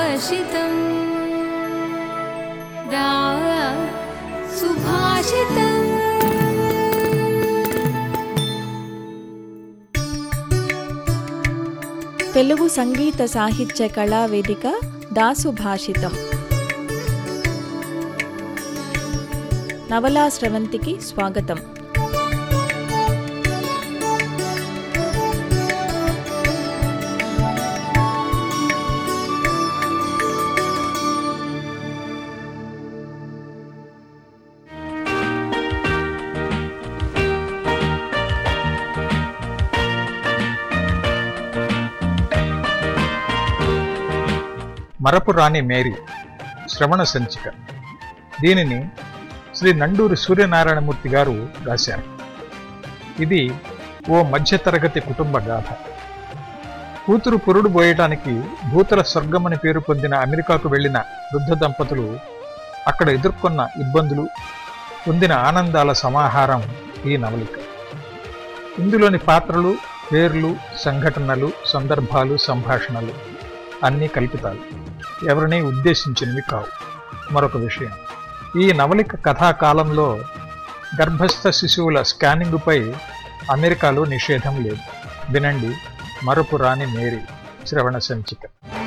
सुभाषितम् दा सुभाषितम् తెలుగు సంగీత సాహిత్య కళా వేదిక దాసు భాషితం నవలా స్రవంతికి స్వాగతం మరపు రాణి మేరీ శ్రవణ సంచిక దీనిని శ్రీ నండూరి సూర్యనారాయణమూర్తి గారు రాశారు ఇది ఓ మధ్యతరగతి కుటుంబ గాథ కూతురు పురుడు పోయటానికి భూతల స్వర్గమని పేరు పొందిన అమెరికాకు వెళ్లిన వృద్ధ దంపతులు అక్కడ ఎదుర్కొన్న ఇబ్బందులు పొందిన ఆనందాల సమాహారం ఈ నవలిక ఇందులోని పాత్రలు పేర్లు సంఘటనలు సందర్భాలు సంభాషణలు అన్నీ కల్పితాలు ఎవరిని ఉద్దేశించినవి కావు మరొక విషయం ఈ నవలిక కథాకాలంలో గర్భస్థ శిశువుల స్కానింగుపై అమెరికాలో నిషేధం లేదు వినండి మరపు రాని మేరీ శ్రవణ సంచిక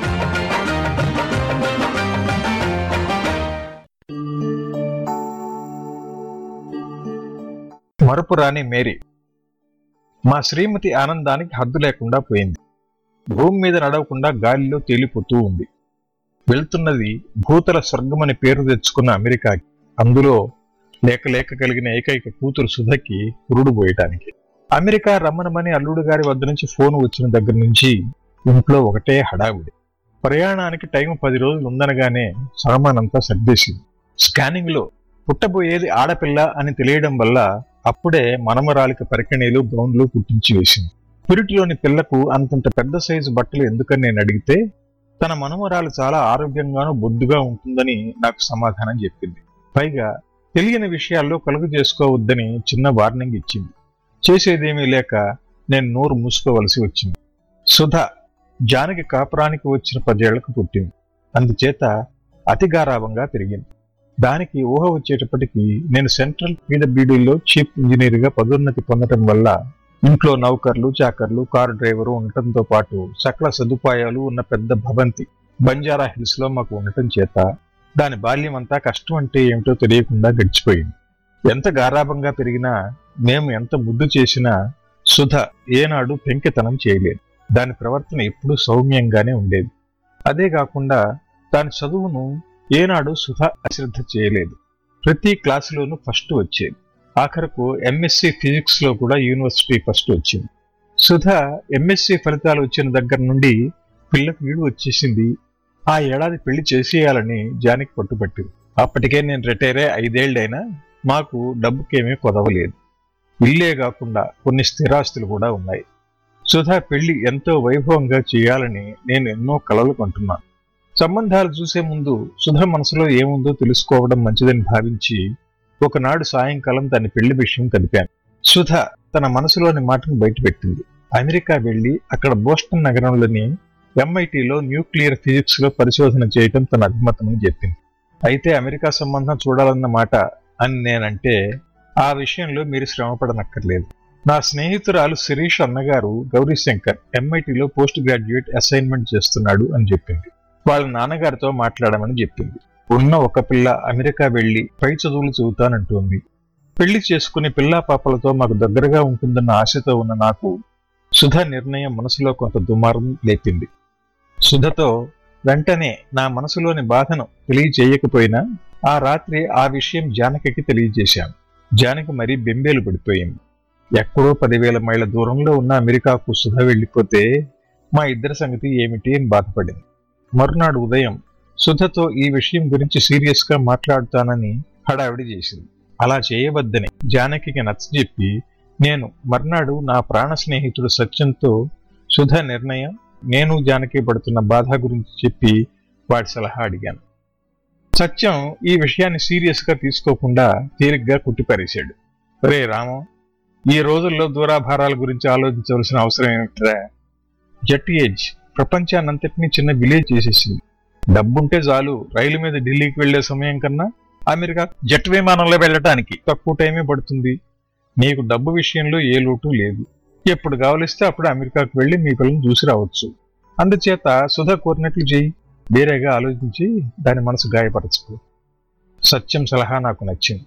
మరపు రాని మేరీ మా శ్రీమతి ఆనందానికి హద్దు లేకుండా పోయింది భూమి మీద నడవకుండా గాలిలో తేలిపోతూ ఉంది వెళ్తున్నది భూతల స్వర్గమని పేరు తెచ్చుకున్న అమెరికాకి అందులో లేక లేక కలిగిన ఏకైక కూతురు సుధకి పురుడు పోయటానికి అమెరికా రమ్మనమని అల్లుడు గారి వద్ద నుంచి ఫోన్ వచ్చిన దగ్గర నుంచి ఇంట్లో ఒకటే హడావిడి ప్రయాణానికి టైం పది రోజులు ఉందనగానే సామానంతా సర్దేసింది స్కానింగ్ లో పుట్టబోయేది ఆడపిల్ల అని తెలియడం వల్ల అప్పుడే మనమరాలికి పరికణీలు గౌన్లు కుట్టించి వేసింది పురిటిలోని పిల్లకు అంతంత పెద్ద సైజు బట్టలు ఎందుకని నేను అడిగితే తన మనమరాలు చాలా ఆరోగ్యంగానూ బొద్దుగా ఉంటుందని నాకు సమాధానం చెప్పింది పైగా తెలియని విషయాల్లో కలుగు చేసుకోవద్దని చిన్న వార్నింగ్ ఇచ్చింది చేసేదేమీ లేక నేను నోరు మూసుకోవలసి వచ్చింది సుధ జానకి కాపురానికి వచ్చిన పదేళ్లకు పుట్టింది అందుచేత అతి గారాభంగా పెరిగింది దానికి ఊహ వచ్చేటప్పటికి నేను సెంట్రల్ పీడబ్ల్యూడీలో చీఫ్ ఇంజనీర్గా పదోన్నతి పొందటం వల్ల ఇంట్లో నౌకర్లు చాకర్లు కారు డ్రైవరు ఉండటంతో పాటు సకల సదుపాయాలు ఉన్న పెద్ద భవంతి బంజారా హిల్స్ లో మాకు ఉండటం చేత దాని బాల్యం అంతా కష్టం అంటే ఏమిటో తెలియకుండా గడిచిపోయింది ఎంత గారాభంగా పెరిగినా మేము ఎంత ముద్దు చేసినా సుధ ఏనాడు పెంకితనం చేయలేదు దాని ప్రవర్తన ఎప్పుడూ సౌమ్యంగానే ఉండేది అదే కాకుండా దాని చదువును ఏనాడు సుధ అశ్రద్ధ చేయలేదు ప్రతి క్లాసులోనూ ఫస్ట్ వచ్చేది ఆఖరకు ఎంఎస్సి ఫిజిక్స్ లో కూడా యూనివర్సిటీ ఫస్ట్ వచ్చింది సుధ ఎంఎస్సి ఫలితాలు వచ్చిన దగ్గర నుండి పిల్లకు వీడు వచ్చేసింది ఆ ఏడాది పెళ్లి చేసేయాలని జానికి పట్టుబట్టింది అప్పటికే నేను రిటైరే ఐదేళ్లైనా మాకు డబ్బుకేమీ కొదవలేదు ఇల్లే కాకుండా కొన్ని స్థిరాస్తులు కూడా ఉన్నాయి సుధా పెళ్లి ఎంతో వైభవంగా చేయాలని నేను ఎన్నో కలలు కంటున్నాను సంబంధాలు చూసే ముందు సుధ మనసులో ఏముందో తెలుసుకోవడం మంచిదని భావించి ఒకనాడు సాయంకాలం దాని పెళ్లి విషయం కలిపాను సుధ తన మనసులోని మాటను బయటపెట్టింది అమెరికా వెళ్లి అక్కడ బోస్టన్ నగరంలోని ఎంఐటిలో న్యూక్లియర్ ఫిజిక్స్ లో పరిశోధన చేయటం తన అభిమతమని చెప్పింది అయితే అమెరికా సంబంధం చూడాలన్న మాట అని నేనంటే ఆ విషయంలో మీరు శ్రమపడనక్కర్లేదు నా స్నేహితురాలు శిరీష్ అన్నగారు గౌరీశంకర్ ఎంఐటిలో పోస్ట్ గ్రాడ్యుయేట్ అసైన్మెంట్ చేస్తున్నాడు అని చెప్పింది వాళ్ళ నాన్నగారితో మాట్లాడమని చెప్పింది ఉన్న ఒక పిల్ల అమెరికా వెళ్లి పై చదువులు చదువుతానంటోంది పెళ్లి చేసుకుని పిల్లా పాపలతో మాకు దగ్గరగా ఉంటుందన్న ఆశతో ఉన్న నాకు సుధ నిర్ణయం మనసులో కొంత దుమారం లేపింది సుధతో వెంటనే నా మనసులోని బాధను తెలియజేయకపోయినా ఆ రాత్రి ఆ విషయం జానకికి తెలియజేశాను జానకి మరీ బెంబేలు పడిపోయింది ఎక్కడో పదివేల మైళ్ళ దూరంలో ఉన్న అమెరికాకు సుధ వెళ్ళిపోతే మా ఇద్దరి సంగతి ఏమిటి అని బాధపడింది మరునాడు ఉదయం సుధతో ఈ విషయం గురించి సీరియస్ గా మాట్లాడుతానని హడావిడి చేసింది అలా చేయవద్దని జానకికి నచ్చజెప్పి నేను మర్నాడు నా ప్రాణ స్నేహితుడు సత్యంతో సుధ నిర్ణయం నేను జానకి పడుతున్న బాధ గురించి చెప్పి వాడి సలహా అడిగాను సత్యం ఈ విషయాన్ని సీరియస్ గా తీసుకోకుండా తేలిగ్గా కుట్టిపరేశాడు రే రామం ఈ రోజుల్లో దూరాభారాల గురించి ఆలోచించవలసిన అవసరం ఏమిట్రా జట్ ఏజ్ ప్రపంచాన్నంతటినీ చిన్న విలేజ్ చేసేసింది డబ్బుంటే చాలు రైలు మీద ఢిల్లీకి వెళ్లే సమయం కన్నా అమెరికా జెట్ విమానంలో వెళ్ళటానికి తక్కువ టైమే పడుతుంది నీకు డబ్బు విషయంలో ఏ లోటు లేదు ఎప్పుడు కావలిస్తే అప్పుడు అమెరికాకు వెళ్లి మీ పిల్లల్ని చూసి రావచ్చు అందుచేత సుధా కోరినట్లు చేయి వేరేగా ఆలోచించి దాని మనసు గాయపరచుకో సత్యం సలహా నాకు నచ్చింది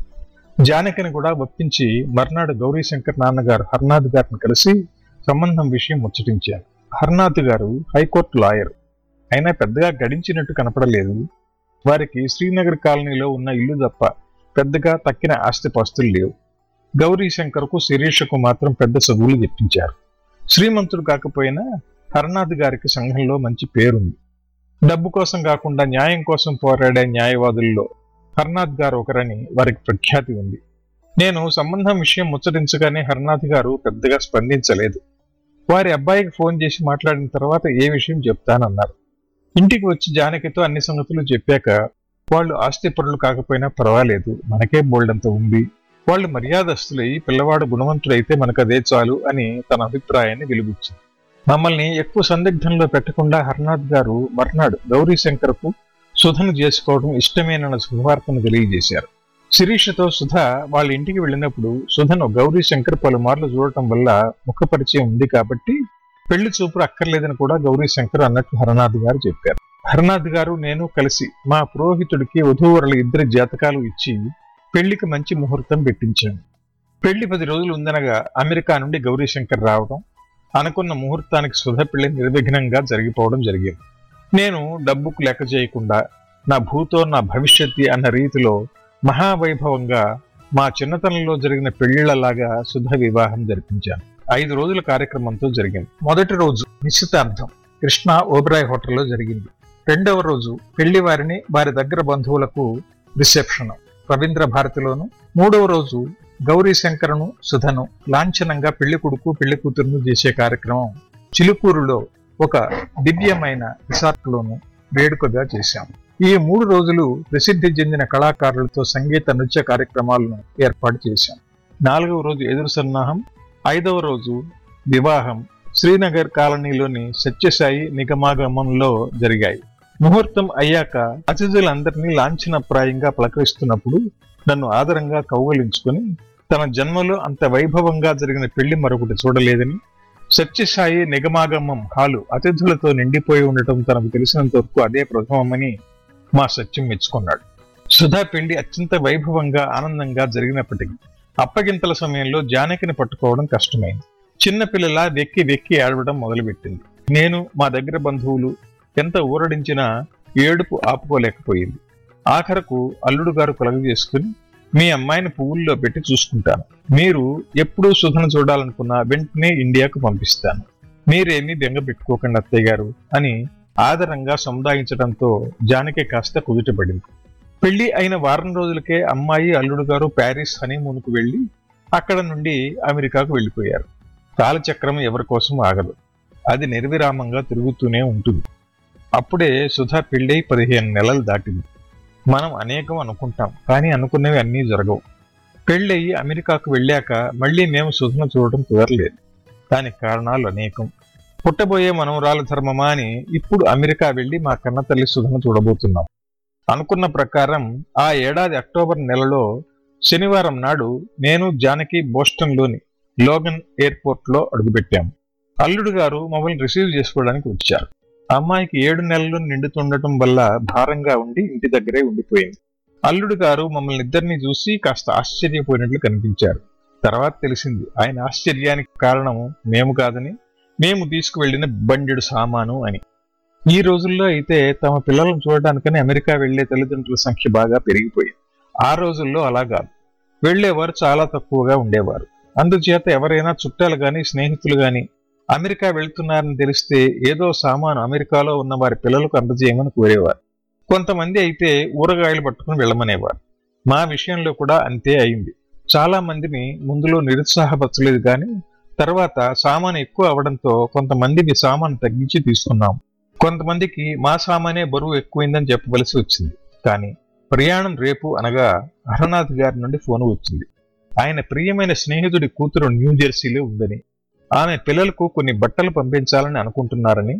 జానకిని కూడా ఒప్పించి మర్నాడు గౌరీశంకర్ నాన్నగారు హర్నాథ్ గారిని కలిసి సంబంధం విషయం ముచ్చటించారు హర్నాథ్ గారు హైకోర్టు లాయర్ అయినా పెద్దగా గడించినట్టు కనపడలేదు వారికి శ్రీనగర్ కాలనీలో ఉన్న ఇల్లు తప్ప పెద్దగా తక్కిన ఆస్తిపాస్తులు లేవు గౌరీశంకర్కు శిరీషకు మాత్రం పెద్ద చదువులు చెప్పించారు శ్రీమంతుడు కాకపోయినా హర్నాథ్ గారికి సంఘంలో మంచి పేరుంది డబ్బు కోసం కాకుండా న్యాయం కోసం పోరాడే న్యాయవాదుల్లో హర్నాథ్ గారు ఒకరని వారికి ప్రఖ్యాతి ఉంది నేను సంబంధం విషయం ముచ్చటించగానే హర్నాథ్ గారు పెద్దగా స్పందించలేదు వారి అబ్బాయికి ఫోన్ చేసి మాట్లాడిన తర్వాత ఏ విషయం చెప్తానన్నారు ఇంటికి వచ్చి జానకితో అన్ని సంగతులు చెప్పాక వాళ్ళు ఆస్తిపరులు కాకపోయినా పర్వాలేదు మనకే బోల్డంత ఉంది వాళ్ళు మర్యాదస్తులై పిల్లవాడు గుణవంతుడైతే మనకు అదే చాలు అని తన అభిప్రాయాన్ని వెలుగుచ్చింది మమ్మల్ని ఎక్కువ సందిగ్ధంలో పెట్టకుండా హర్నాథ్ గారు మర్నాడు గౌరీశంకర్కు సుధను చేసుకోవడం ఇష్టమేనన్న శుభవార్తను తెలియజేశారు శిరీషతో సుధ వాళ్ళ ఇంటికి వెళ్ళినప్పుడు సుధను గౌరీశంకర్ పలుమార్లు చూడటం వల్ల ముఖపరిచయం ఉంది కాబట్టి పెళ్లి చూపులు అక్కర్లేదని కూడా గౌరీశంకర్ అన్నట్టు హరనాథ్ గారు చెప్పారు హరనాథ్ గారు నేను కలిసి మా పురోహితుడికి వధూవరుల ఇద్దరి జాతకాలు ఇచ్చి పెళ్లికి మంచి ముహూర్తం పెట్టించాను పెళ్లి పది రోజులు ఉందనగా అమెరికా నుండి గౌరీశంకర్ రావడం అనుకున్న ముహూర్తానికి సుధ పెళ్లి నిర్విఘ్నంగా జరిగిపోవడం జరిగింది నేను డబ్బుకు లెక్క చేయకుండా నా భూతో నా భవిష్యత్తు అన్న రీతిలో మహావైభవంగా మా చిన్నతనంలో జరిగిన పెళ్లిళ్లలాగా శుద్ధ వివాహం జరిపించాను ఐదు రోజుల కార్యక్రమంతో జరిగింది మొదటి రోజు నిశ్చితార్థం కృష్ణ ఓబరాయ్ హోటల్లో జరిగింది రెండవ రోజు పెళ్లి వారిని వారి దగ్గర బంధువులకు రిసెప్షన్ రవీంద్ర భారతిలోను మూడవ రోజు గౌరీ శంకరను సుధను లాంఛనంగా పెళ్లి కొడుకు పెళ్లి కూతురును చేసే కార్యక్రమం చిలుకూరులో ఒక దివ్యమైన రిసార్ట్లోను వేడుకగా చేశాం ఈ మూడు రోజులు ప్రసిద్ధి చెందిన కళాకారులతో సంగీత నృత్య కార్యక్రమాలను ఏర్పాటు చేశాం నాలుగవ రోజు ఎదురు సన్నాహం ఐదవ రోజు వివాహం శ్రీనగర్ కాలనీలోని సత్యసాయి నిగమాగమంలో జరిగాయి ముహూర్తం అయ్యాక అతిథులందరినీ లాంఛనప్రాయంగా పలకరిస్తున్నప్పుడు నన్ను ఆదరంగా కౌగలించుకుని తన జన్మలో అంత వైభవంగా జరిగిన పెళ్లి మరొకటి చూడలేదని సత్యసాయి నిగమాగమం హాలు అతిథులతో నిండిపోయి ఉండటం తనకు తెలిసినంత వరకు అదే ప్రథమమని మా సత్యం మెచ్చుకున్నాడు సుధా పెళ్లి అత్యంత వైభవంగా ఆనందంగా జరిగినప్పటికీ అప్పగింతల సమయంలో జానకిని పట్టుకోవడం కష్టమైంది చిన్న పిల్లలా వెక్కి వెక్కి ఏడవడం మొదలుపెట్టింది నేను మా దగ్గర బంధువులు ఎంత ఊరడించినా ఏడుపు ఆపుకోలేకపోయింది ఆఖరకు అల్లుడు గారు కలుగ చేసుకుని మీ అమ్మాయిని పువ్వుల్లో పెట్టి చూసుకుంటాను మీరు ఎప్పుడూ సుధను చూడాలనుకున్నా వెంటనే ఇండియాకు పంపిస్తాను మీరేమీ బెంగ పెట్టుకోకండి అత్తయ్య గారు అని ఆదరంగా సముదాయించడంతో జానకి కాస్త కుదుటపడింది పెళ్లి అయిన వారం రోజులకే అమ్మాయి అల్లుడు గారు ప్యారిస్ హనీమూన్కు వెళ్లి అక్కడ నుండి అమెరికాకు వెళ్లిపోయారు కాలచక్రం ఎవరి కోసం ఆగదు అది నిర్విరామంగా తిరుగుతూనే ఉంటుంది అప్పుడే సుధా పెళ్ళై పదిహేను నెలలు దాటింది మనం అనేకం అనుకుంటాం కానీ అనుకున్నవి అన్నీ జరగవు పెళ్ళయి అమెరికాకు వెళ్ళాక మళ్ళీ మేము సుధను చూడటం కుదరలేదు దానికి కారణాలు అనేకం పుట్టబోయే మనవరాల ధర్మమా అని ఇప్పుడు అమెరికా వెళ్లి మా కన్న తల్లి సుధను చూడబోతున్నాం అనుకున్న ప్రకారం ఆ ఏడాది అక్టోబర్ నెలలో శనివారం నాడు నేను జానకి బోస్టన్లోని లోగన్ ఎయిర్పోర్ట్ లో అడుగుపెట్టాము అల్లుడు గారు మమ్మల్ని రిసీవ్ చేసుకోవడానికి వచ్చారు అమ్మాయికి ఏడు నెలలు నిండుతుండటం వల్ల భారంగా ఉండి ఇంటి దగ్గరే ఉండిపోయింది అల్లుడు గారు మమ్మల్ని ఇద్దరిని చూసి కాస్త ఆశ్చర్యపోయినట్లు కనిపించారు తర్వాత తెలిసింది ఆయన ఆశ్చర్యానికి కారణం మేము కాదని మేము తీసుకువెళ్లిన బండెడు సామాను అని ఈ రోజుల్లో అయితే తమ పిల్లలను చూడడానికని అమెరికా వెళ్లే తల్లిదండ్రుల సంఖ్య బాగా పెరిగిపోయింది ఆ రోజుల్లో అలా కాదు వెళ్లేవారు చాలా తక్కువగా ఉండేవారు అందుచేత ఎవరైనా చుట్టాలు గాని స్నేహితులు గాని అమెరికా వెళ్తున్నారని తెలిస్తే ఏదో సామాను అమెరికాలో ఉన్న వారి పిల్లలకు అందజేయమని కోరేవారు కొంతమంది అయితే ఊరగాయలు పట్టుకుని వెళ్ళమనేవారు మా విషయంలో కూడా అంతే అయింది చాలా మందిని ముందులో నిరుత్సాహపరచలేదు కానీ తర్వాత సామాను ఎక్కువ అవడంతో కొంతమందికి సామాను తగ్గించి తీసుకున్నాం కొంతమందికి మా సామానే బరువు ఎక్కువైందని చెప్పవలసి వచ్చింది కానీ ప్రయాణం రేపు అనగా హరనాథ్ గారి నుండి ఫోన్ వచ్చింది ఆయన ప్రియమైన స్నేహితుడి కూతురు న్యూజెర్సీలో ఉందని ఆమె పిల్లలకు కొన్ని బట్టలు పంపించాలని అనుకుంటున్నారని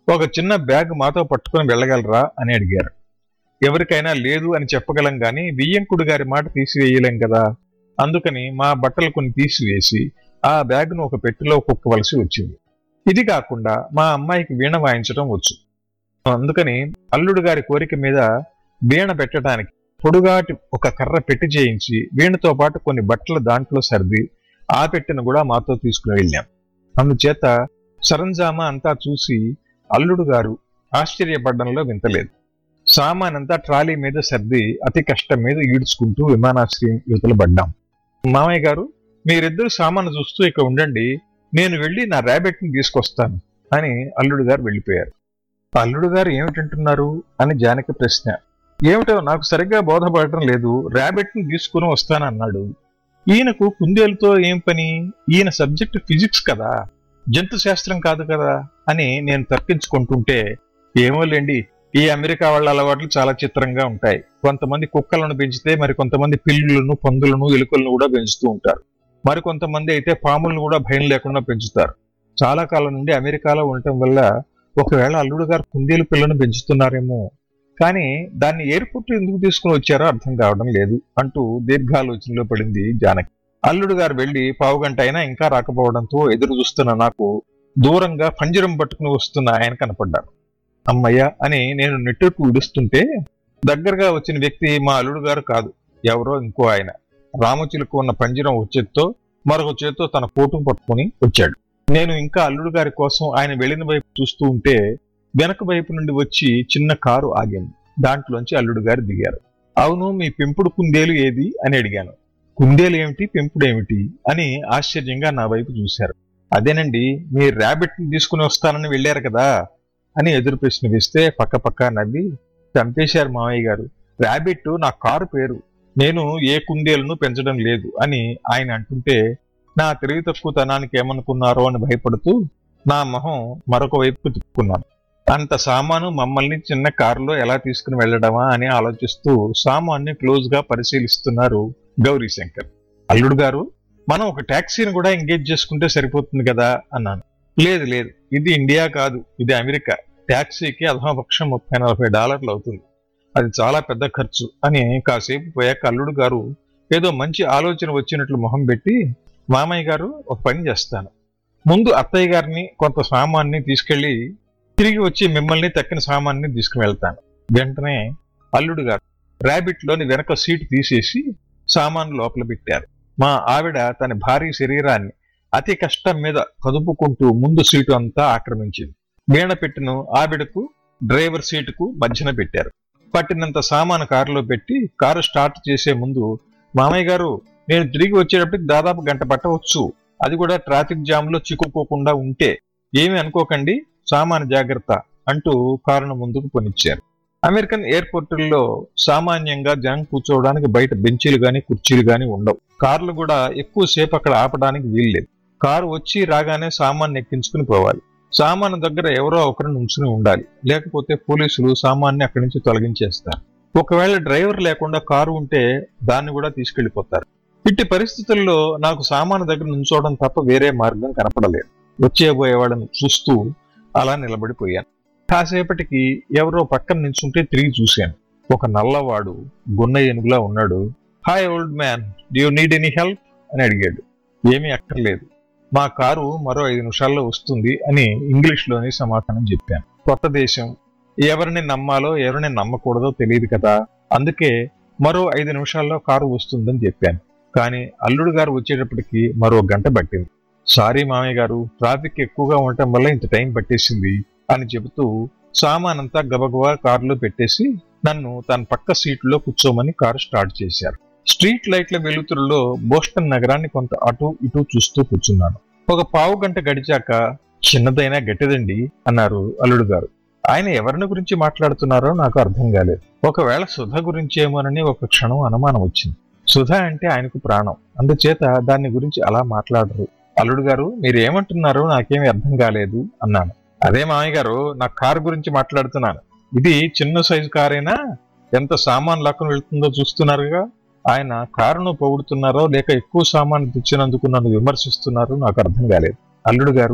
ఒక చిన్న బ్యాగ్ మాతో పట్టుకొని వెళ్ళగలరా అని అడిగారు ఎవరికైనా లేదు అని చెప్పగలం గాని బియ్యంకుడు గారి మాట తీసివేయలేం కదా అందుకని మా బట్టలు కొన్ని తీసివేసి ఆ బ్యాగ్ను ఒక పెట్టెలో కుక్కవలసి వచ్చింది ఇది కాకుండా మా అమ్మాయికి వీణ వాయించడం వచ్చు అందుకని అల్లుడు గారి కోరిక మీద వీణ పెట్టడానికి పొడుగాటి ఒక కర్ర పెట్టి చేయించి వీణతో పాటు కొన్ని బట్టలు దాంట్లో సర్ది ఆ పెట్టెను కూడా మాతో తీసుకుని వెళ్ళాం అందుచేత సరంజామా అంతా చూసి అల్లుడు గారు ఆశ్చర్యపడడంలో వింతలేదు సామానంతా ట్రాలీ మీద సర్ది అతి కష్టం మీద ఈడ్చుకుంటూ విమానాశ్రయం యువతలు పడ్డాం మామయ్య గారు మీరిద్దరు సామాను చూస్తూ ఇక ఉండండి నేను వెళ్ళి నా ర్యాబెట్ని తీసుకొస్తాను అని అల్లుడు గారు వెళ్ళిపోయారు అల్లుడు గారు ఏమిటంటున్నారు అని జానకి ప్రశ్న ఏమిటో నాకు సరిగ్గా బోధపడటం లేదు ర్యాబెట్ని తీసుకుని వస్తానన్నాడు ఈయనకు కుందేలుతో ఏం పని ఈయన సబ్జెక్ట్ ఫిజిక్స్ కదా జంతు శాస్త్రం కాదు కదా అని నేను తర్కించుకుంటుంటే ఏమోలేండి ఈ అమెరికా వాళ్ళ అలవాట్లు చాలా చిత్రంగా ఉంటాయి కొంతమంది కుక్కలను పెంచితే మరి కొంతమంది పిల్లులను పందులను ఎలుకలను కూడా పెంచుతూ ఉంటారు మరి కొంతమంది అయితే పాములను కూడా భయం లేకుండా పెంచుతారు చాలా కాలం నుండి అమెరికాలో ఉండటం వల్ల ఒకవేళ అల్లుడు గారు కుందేలు పిల్లను పెంచుతున్నారేమో కానీ దాన్ని ఎయిర్పోర్ట్ ఎందుకు తీసుకుని వచ్చారో అర్థం కావడం లేదు అంటూ దీర్ఘాలోచనలో పడింది జానకి అల్లుడు గారు వెళ్లి పావుగంట అయినా ఇంకా రాకపోవడంతో ఎదురు చూస్తున్న నాకు దూరంగా పంజరం పట్టుకుని వస్తున్న ఆయన కనపడ్డారు అమ్మయ్య అని నేను నెట్టుకు విడుస్తుంటే దగ్గరగా వచ్చిన వ్యక్తి మా అల్లుడు గారు కాదు ఎవరో ఇంకో ఆయన రామచిలుకు ఉన్న పంజరం ఒక చేత్తో మరొక చేత్తో తన కోటును పట్టుకుని వచ్చాడు నేను ఇంకా అల్లుడు గారి కోసం ఆయన వెళ్ళిన వైపు చూస్తూ ఉంటే వెనక వైపు నుండి వచ్చి చిన్న కారు ఆగింది దాంట్లోంచి అల్లుడు గారు దిగారు అవును మీ పెంపుడు కుందేలు ఏది అని అడిగాను కుందేలు ఏమిటి పెంపుడు ఏమిటి అని ఆశ్చర్యంగా నా వైపు చూశారు అదేనండి మీ ర్యాబిట్ ని తీసుకుని వస్తానని వెళ్ళారు కదా అని ఎదురు ప్రశ్న వేస్తే పక్క పక్క నవ్వి చంపేశారు మామయ్య గారు ర్యాబిట్ నా కారు పేరు నేను ఏ కుందేలను పెంచడం లేదు అని ఆయన అంటుంటే నా తెలివి తక్కువతనానికి ఏమనుకున్నారో అని భయపడుతూ నా మొహం మరొక వైపు తిప్పుకున్నాను అంత సామాను మమ్మల్ని చిన్న కారులో ఎలా తీసుకుని వెళ్ళడమా అని ఆలోచిస్తూ సామాన్ని క్లోజ్ గా పరిశీలిస్తున్నారు గౌరీ శంకర్ అల్లుడు గారు మనం ఒక ట్యాక్సీని కూడా ఎంగేజ్ చేసుకుంటే సరిపోతుంది కదా అన్నాను లేదు లేదు ఇది ఇండియా కాదు ఇది అమెరికా ట్యాక్సీకి అధమపక్షం ముప్పై నలభై డాలర్లు అవుతుంది అది చాలా పెద్ద ఖర్చు అని కాసేపు పోయాక అల్లుడు గారు ఏదో మంచి ఆలోచన వచ్చినట్లు మొహం పెట్టి మామయ్య గారు ఒక పని చేస్తాను ముందు అత్తయ్య గారిని కొంత సామాన్ని తీసుకెళ్లి తిరిగి వచ్చి మిమ్మల్ని తక్కిన సామాన్ని తీసుకుని వెళ్తాను వెంటనే అల్లుడు గారు ర్యాబిట్ లోని వెనక సీటు తీసేసి సామాను లోపల పెట్టారు మా ఆవిడ తన భారీ శరీరాన్ని అతి కష్టం మీద కదుపుకుంటూ ముందు సీటు అంతా ఆక్రమించింది వీణ పెట్టిన ఆవిడకు డ్రైవర్ సీటుకు మధ్యన పెట్టారు పట్టినంత సామాను కారులో పెట్టి కారు స్టార్ట్ చేసే ముందు మామయ్య గారు నేను తిరిగి వచ్చేటప్పటికి దాదాపు గంట పట్టవచ్చు అది కూడా ట్రాఫిక్ జామ్ లో చిక్కుకోకుండా ఉంటే ఏమి అనుకోకండి సామాను జాగ్రత్త అంటూ కారును ముందుకు పొనిచ్చారు అమెరికన్ ఎయిర్పోర్టుల్లో సామాన్యంగా జనం కూర్చోవడానికి బయట బెంచీలు గాని కుర్చీలు గాని ఉండవు కార్లు కూడా ఎక్కువసేపు అక్కడ ఆపడానికి వీల్లేదు కారు వచ్చి రాగానే సామాన్ని ఎక్కించుకుని పోవాలి సామాను దగ్గర ఎవరో ఒకరు నుంచుని ఉండాలి లేకపోతే పోలీసులు సామాన్ని అక్కడి నుంచి తొలగించేస్తారు ఒకవేళ డ్రైవర్ లేకుండా కారు ఉంటే దాన్ని కూడా తీసుకెళ్లిపోతారు ఇట్టి పరిస్థితుల్లో నాకు సామాను దగ్గర నుంచోవడం తప్ప వేరే మార్గం కనపడలేదు వచ్చేబోయేవాళ్ళని చూస్తూ అలా నిలబడిపోయాను కాసేపటికి ఎవరో పక్కన నిల్చుంటే తిరిగి చూశాను ఒక నల్లవాడు గున్న ఏనుగులా ఉన్నాడు hi old man do you need any help అని అడిగాడు ఏమీ అక్కర్లేదు మా కారు మరో ఐదు నిమిషాల్లో వస్తుంది అని ఇంగ్లీష్లోని సమాధానం చెప్పాను కొత్త దేశం ఎవరిని నమ్మాలో ఎవరిని నమ్మకూడదో తెలియదు కదా అందుకే మరో ఐదు నిమిషాల్లో కారు వస్తుందని చెప్పాను కానీ అల్లుడు గారు వచ్చేటప్పటికి మరో గంట పట్టింది సారీ మామయ్య గారు ట్రాఫిక్ ఎక్కువగా ఉండటం వల్ల ఇంత టైం పట్టేసింది అని చెబుతూ సామానంతా గబగబా కారులో పెట్టేసి నన్ను తన పక్క సీట్లో కూర్చోమని కారు స్టార్ట్ చేశారు స్ట్రీట్ లైట్ల వెలుతురులో బోస్టన్ నగరాన్ని కొంత అటు ఇటు చూస్తూ కూర్చున్నాను ఒక పావు గంట గడిచాక చిన్నదైనా గట్టిదండి అన్నారు అల్లుడు గారు ఆయన ఎవరిని గురించి మాట్లాడుతున్నారో నాకు అర్థం కాలేదు ఒకవేళ సుధ గురించేమోనని ఒక క్షణం అనుమానం వచ్చింది సుధ అంటే ఆయనకు ప్రాణం అందుచేత దాని గురించి అలా మాట్లాడరు అల్లుడు గారు మీరు ఏమంటున్నారో నాకేమీ అర్థం కాలేదు అన్నాను అదే మామయ్య గారు నా కారు గురించి మాట్లాడుతున్నాను ఇది చిన్న సైజు కారైనా ఎంత సామాన్ లాక్కుని వెళ్తుందో చూస్తున్నారుగా ఆయన కారును పొగుడుతున్నారో లేక ఎక్కువ సామాన్ తెచ్చినందుకు నన్ను విమర్శిస్తున్నారో నాకు అర్థం కాలేదు అల్లుడు గారు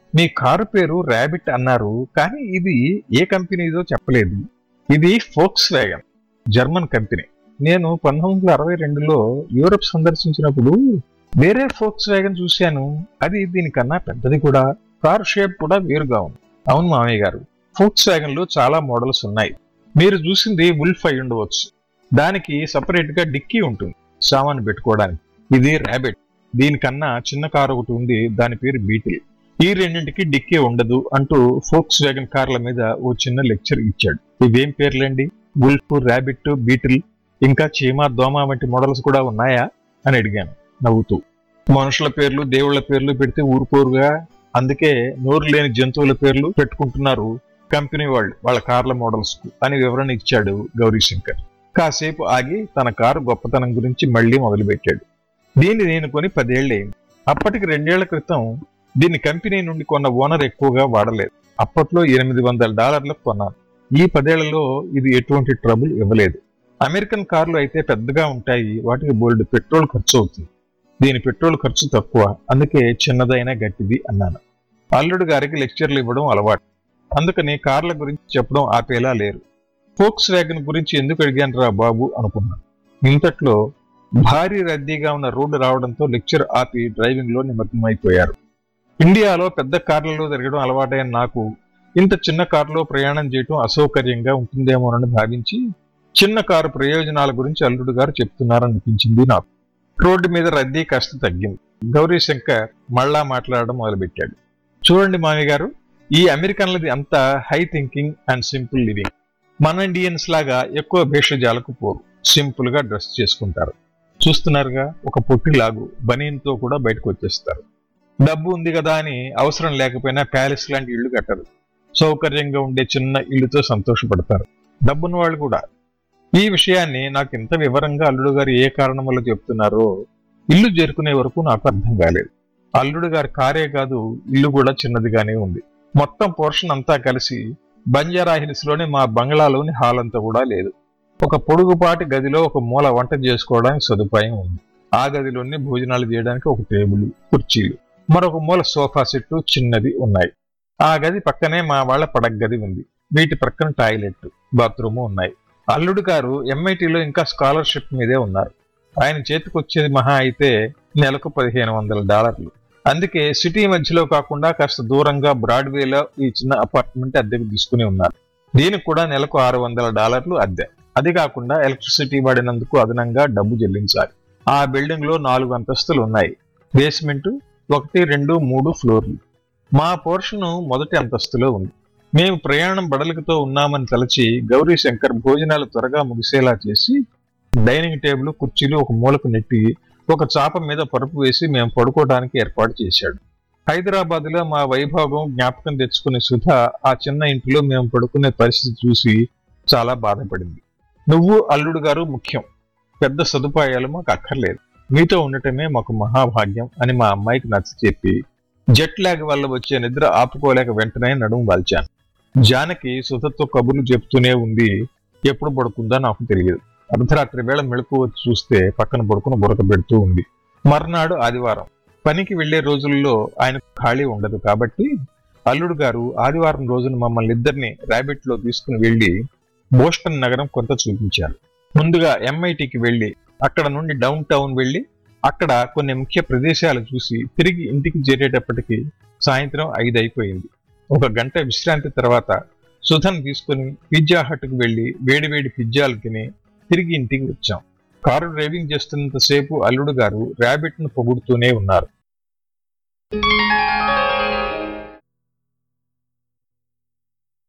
మీ కారు పేరు ర్యాబిట్ అన్నారు కానీ ఇది ఏ కంపెనీదో చెప్పలేదు ఇది ఫోక్స్ వ్యాగన్ జర్మన్ కంపెనీ నేను పంతొమ్మిది వందల అరవై రెండులో యూరప్ సందర్శించినప్పుడు వేరే ఫోక్స్ వ్యాగన్ చూశాను అది దీనికన్నా పెద్దది కూడా కార్ షేప్ కూడా వేరుగా ఉంది అవును మామయ్య గారు ఫోక్స్ వ్యాగన్ లో చాలా మోడల్స్ ఉన్నాయి మీరు చూసింది వుల్ఫ్ అయి ఉండవచ్చు దానికి సపరేట్ గా డిక్కీ ఉంటుంది సామాను పెట్టుకోవడానికి ఇది ర్యాబిట్ దీనికన్నా చిన్న కారు ఒకటి ఉంది దాని పేరు బీటిల్ ఈ రెండింటికి డిక్కీ ఉండదు అంటూ ఫోక్స్ వ్యాగన్ కార్ల మీద ఓ చిన్న లెక్చర్ ఇచ్చాడు ఇవేం పేర్లండి వుల్ఫ్ ర్యాబిట్ బీటిల్ ఇంకా చీమ దోమ వంటి మోడల్స్ కూడా ఉన్నాయా అని అడిగాను నవ్వుతూ మనుషుల పేర్లు దేవుళ్ళ పేర్లు పెడితే ఊరుకోరుగా అందుకే నోరు లేని జంతువుల పేర్లు పెట్టుకుంటున్నారు కంపెనీ వాళ్ళు వాళ్ళ కార్ల మోడల్స్ కు అని వివరణ ఇచ్చాడు గౌరీశంకర్ కాసేపు ఆగి తన కారు గొప్పతనం గురించి మళ్ళీ మొదలుపెట్టాడు దీన్ని నేను కొని పదేళ్లయింది అప్పటికి రెండేళ్ల క్రితం దీన్ని కంపెనీ నుండి కొన్న ఓనర్ ఎక్కువగా వాడలేదు అప్పట్లో ఎనిమిది వందల డాలర్లకు కొన్నాను ఈ పదేళ్లలో ఇది ఎటువంటి ట్రబుల్ ఇవ్వలేదు అమెరికన్ కార్లు అయితే పెద్దగా ఉంటాయి వాటికి బోల్డ్ పెట్రోల్ ఖర్చు అవుతుంది దీని పెట్రోల్ ఖర్చు తక్కువ అందుకే చిన్నదైన గట్టిది అన్నాను అల్లుడు గారికి లెక్చర్లు ఇవ్వడం అలవాటు అందుకని కార్ల గురించి చెప్పడం ఆపేలా లేరు ఫోక్స్ వ్యాగన్ గురించి ఎందుకు అడిగాను రా బాబు అనుకున్నాను ఇంతట్లో భారీ రద్దీగా ఉన్న రోడ్డు రావడంతో లెక్చర్ ఆపి డ్రైవింగ్ లో నిమగ్నమైపోయారు ఇండియాలో పెద్ద కార్లలో తిరగడం అలవాటైన నాకు ఇంత చిన్న కారులో ప్రయాణం చేయడం అసౌకర్యంగా ఉంటుందేమోనని భావించి చిన్న కారు ప్రయోజనాల గురించి అల్లుడు గారు చెప్తున్నారనిపించింది నాకు రోడ్డు మీద రద్దీ కాస్త తగ్గింది గౌరీశంకర్ మళ్ళా మాట్లాడడం మొదలుపెట్టాడు చూడండి మామి గారు ఈ అమెరికన్లది అంతా high thinking and simple living మన ఇండియన్స్ లాగా ఎక్కువ భేషజాలకు పోరు సింపుల్ గా డ్రెస్ చేసుకుంటారు చూస్తున్నారుగా ఒక పొట్టిలాగు బనీన్తో కూడా బయటకు వచ్చేస్తారు డబ్బు ఉంది కదా అని అవసరం లేకపోయినా ప్యాలెస్ లాంటి ఇల్లు కట్టరు సౌకర్యంగా ఉండే చిన్న ఇల్లుతో సంతోషపడతారు డబ్బున్న వాళ్ళు కూడా ఈ విషయాన్ని నాకు ఇంత వివరంగా అల్లుడు గారు ఏ కారణం వల్ల చెప్తున్నారో ఇల్లు చేరుకునే వరకు నాకు అర్థం కాలేదు అల్లుడు గారి కారే కాదు ఇల్లు కూడా చిన్నదిగానే ఉంది మొత్తం పోర్షన్ అంతా కలిసి బంజారా హిల్స్ లోని మా బంగ్లాలోని హాల్ అంతా కూడా లేదు ఒక పొడుగుపాటి గదిలో ఒక మూల వంట చేసుకోవడానికి సదుపాయం ఉంది ఆ గదిలోనే భోజనాలు చేయడానికి ఒక టేబుల్ కుర్చీలు మరొక మూల సోఫా సెట్ చిన్నది ఉన్నాయి ఆ గది పక్కనే మా వాళ్ళ పడక గది ఉంది వీటి ప్రక్కన టాయిలెట్ బాత్రూమ్ ఉన్నాయి అల్లుడు గారు ఎంఐటిలో ఇంకా స్కాలర్షిప్ మీదే ఉన్నారు ఆయన చేతికి వచ్చేది మహా అయితే నెలకు పదిహేను వందల డాలర్లు అందుకే సిటీ మధ్యలో కాకుండా కాస్త దూరంగా బ్రాడ్వేలో ఈ చిన్న అపార్ట్మెంట్ అద్దెకు తీసుకుని ఉన్నారు దీనికి కూడా నెలకు ఆరు వందల డాలర్లు అద్దె అది కాకుండా ఎలక్ట్రిసిటీ వాడినందుకు అదనంగా డబ్బు చెల్లించాలి ఆ బిల్డింగ్ లో నాలుగు అంతస్తులు ఉన్నాయి బేస్మెంట్ ఒకటి రెండు మూడు ఫ్లోర్లు మా పోర్షన్ మొదటి అంతస్తులో ఉంది మేము ప్రయాణం బడలికతో ఉన్నామని తలచి గౌరీ శంకర్ భోజనాలు త్వరగా ముగిసేలా చేసి డైనింగ్ టేబుల్ కుర్చీలు ఒక మూలకు నెట్టి ఒక చాప మీద పరుపు వేసి మేము పడుకోవడానికి ఏర్పాటు చేశాడు హైదరాబాద్ లో మా వైభోగం జ్ఞాపకం తెచ్చుకునే సుధ ఆ చిన్న ఇంటిలో మేము పడుకునే పరిస్థితి చూసి చాలా బాధపడింది నువ్వు అల్లుడు గారు ముఖ్యం పెద్ద సదుపాయాలు మాకు అక్కర్లేదు మీతో ఉండటమే మాకు మహాభాగ్యం అని మా అమ్మాయికి నచ్చ చెప్పి జెట్ లాగ్ వల్ల వచ్చే నిద్ర ఆపుకోలేక వెంటనే నడుము వాల్చాను జానకి సుధతో కబుర్లు చెప్తూనే ఉంది ఎప్పుడు పడుకుందో నాకు తెలియదు అర్ధరాత్రి వేళ మెళుకు వచ్చి చూస్తే పక్కన పడుకుని బురక పెడుతూ ఉంది మర్నాడు ఆదివారం పనికి వెళ్లే రోజుల్లో ఆయన ఖాళీ ఉండదు కాబట్టి అల్లుడు గారు ఆదివారం రోజున మమ్మల్ని ఇద్దరిని ర్యాబిట్ లో తీసుకుని వెళ్లి బోస్టన్ నగరం కొంత చూపించారు ముందుగా ఎంఐటికి వెళ్లి అక్కడ నుండి డౌన్ టౌన్ వెళ్లి అక్కడ కొన్ని ముఖ్య ప్రదేశాలు చూసి తిరిగి ఇంటికి చేరేటప్పటికి సాయంత్రం ఐదు అయిపోయింది ఒక గంట విశ్రాంతి తర్వాత సుధన్ తీసుకుని పిజ్జా హట్కు వెళ్లి వేడివేడి పిజ్జాలు తిని తిరిగి ఇంటికి వచ్చాం కారు డ్రైవింగ్ చేస్తున్నంతసేపు అల్లుడు గారు ర్యాబిట్ ను పొగుడుతూనే ఉన్నారు